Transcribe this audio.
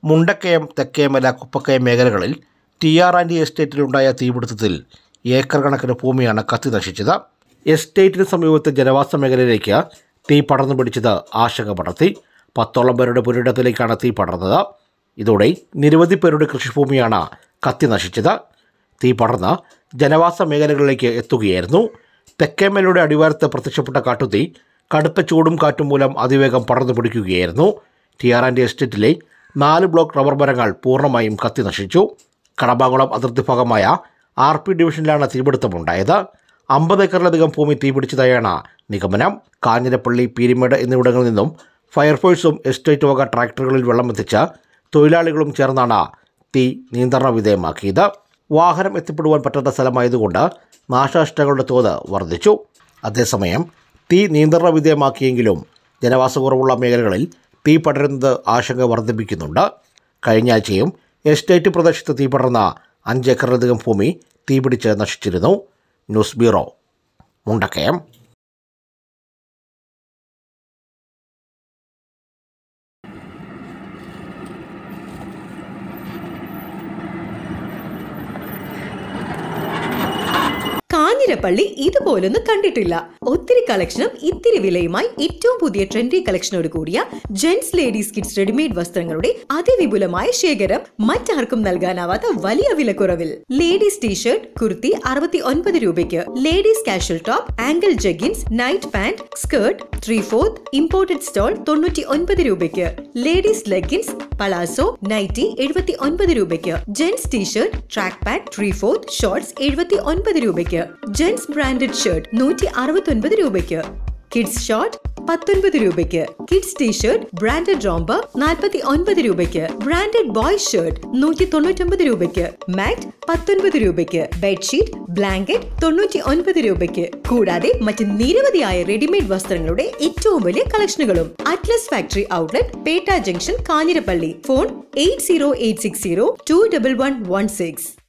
മുണ്ടക്കയം തെക്കേമല കുപ്പക്കയം മേഖലകളിൽ T R and എസ്റ്റേറ്റിലുണ്ടായ തീപിടുത്തത്തിൽ ഏക്കർ കണക്കിന് ഭൂമിയാണ് കത്തി നശിച്ചത് എസ്റ്റേറ്റിന് സമീപത്തെ ജനവാസ മേഖലയിലേക്ക് തീ പടർന്നു പിടിച്ചത് ആശങ്ക പടർത്തി പത്തോളം പേരുടെ പുരയിടത്തിലേക്കാണ് തീ പടർന്നത് ഇതോടെ നിരവധി പേരുടെ കൃഷിഭൂമിയാണ് കത്തി നശിച്ചത് തീ പടർന്ന് ജനവാസ മേഖലകളിലേക്ക് എത്തുകയായിരുന്നു തെക്കേമലയുടെ അടിവാരത്ത് പ്രത്യക്ഷപ്പെട്ട കാട്ടുതീ കടുത്ത ചൂടും കാറ്റും മൂലം അതിവേഗം പടർന്നു പിടിക്കുകയായിരുന്നു ടി ആർ ആൻഡ് എസ്റ്റേറ്റിലെ നാല് ബ്ലോക്ക് റബ്ബർ മരങ്ങൾ പൂർണ്ണമായും കത്തി നശിച്ചു കടമ്പാകുളം അതിർത്തി ഭാഗമായ ആർ പി ഡിവിഷനിലാണ് തീപിടുത്തമുണ്ടായത് അമ്പത് ഏക്കറിലധികം ഭൂമി തീപിടിച്ചതായാണ് നിഗമനം കാഞ്ഞിരപ്പള്ളി പീരിമേട് എന്നിവിടങ്ങളിൽ നിന്നും ഫയർഫോഴ്സും എസ്റ്റേറ്റ് വക ട്രാക്ടറുകളിൽ വെള്ളമെത്തിച്ച് തൊഴിലാളികളും ചേർന്നാണ് തീ നിയന്ത്രണ വിധേയമാക്കിയത് വാഹനം എത്തിപ്പെടുവാൻ പറ്റാത്ത സ്ഥലമായതുകൊണ്ട് നാശനഷ്ടങ്ങളുടെ തോത് വർദ്ധിച്ചു അതേസമയം തീ നിയന്ത്രണ വിധേയമാക്കിയെങ്കിലും ജനവാസക്കുറവുള്ള മേഖലകളിൽ തീ പടരുന്നത് ആശങ്ക വർദ്ധിപ്പിക്കുന്നുണ്ട് കഴിഞ്ഞ ആഴ്ചയും എസ്റ്റേറ്റ് പ്രദേശത്ത് തീ പടർന്ന അഞ്ചേക്കറിലധികം ഭൂമി തീപിടിച്ച് നശിച്ചിരുന്നു ന്യൂസ് ബ്യൂറോ മുണ്ടക്കയം കാഞ്ഞിരപ്പള്ളി ഇതുപോലൊന്നും കണ്ടിട്ടില്ല ഒത്തിരി കളക്ഷനും ഇത്തിരി വിലയുമായി ഏറ്റവും പുതിയ ട്രെൻഡി കളക്ഷനോട് കൂടിയ ജെന്റ്സ് ലേഡീസ് കിഡ്സ് റെഡിമെയ്ഡ് വസ്ത്രങ്ങളുടെ അതിവിപുലമായ ശേഖരം മറ്റാർക്കും നൽകാനാവാത്ത വലിയ വിലക്കുറവിൽ ലേഡീസ് ടീഷർട്ട് കുർത്തി അറുപത്തി ഒൻപത് രൂപയ്ക്ക് ladies casual top ankle jeggings night pant skirt three fourth imported stole തൊണ്ണൂറ്റി ഒൻപത് രൂപയ്ക്ക് ലേഡീസ് ലെഗിൻസ് പലാസോ നൈറ്റി എഴുപത്തി ഒൻപത് രൂപയ്ക്ക് gents t shirt track pant three fourth shorts എഴുപത്തി ഒൻപത് രൂപയ്ക്ക് ജെന്റ്സ് ബ്രാൻഡഡ് ഷർട്ട് നൂറ്റി അറുപത്തി ഒൻപത് രൂപയ്ക്ക് കിഡ്സ് ഷോർട്ട് പത്തൊൻപത് രൂപയ്ക്ക് കിഡ്സ് ടീഷർട്ട് ബ്രാൻഡഡ് റോംബർ നാൽപ്പത്തി ഒൻപത് രൂപയ്ക്ക് ബ്രാൻഡഡ് ബോയ്സ് ഷർട്ട് നൂറ്റി തൊണ്ണൂറ്റൊമ്പത് രൂപയ്ക്ക് മാറ്റ് പത്തൊൻപത് രൂപയ്ക്ക് ബെഡ്ഷീറ്റ് ബ്ലാങ്കറ്റ് തൊണ്ണൂറ്റി ഒൻപത് രൂപയ്ക്ക് കൂടാതെ മറ്റ് നിരവധിയായ റെഡിമെയ്ഡ് വസ്ത്രങ്ങളുടെ ഏറ്റവും വലിയ കളക്ഷനുകളും Atlas factory outlet Petta junction Kanjirappally phone eight zero eight six zero two double one one six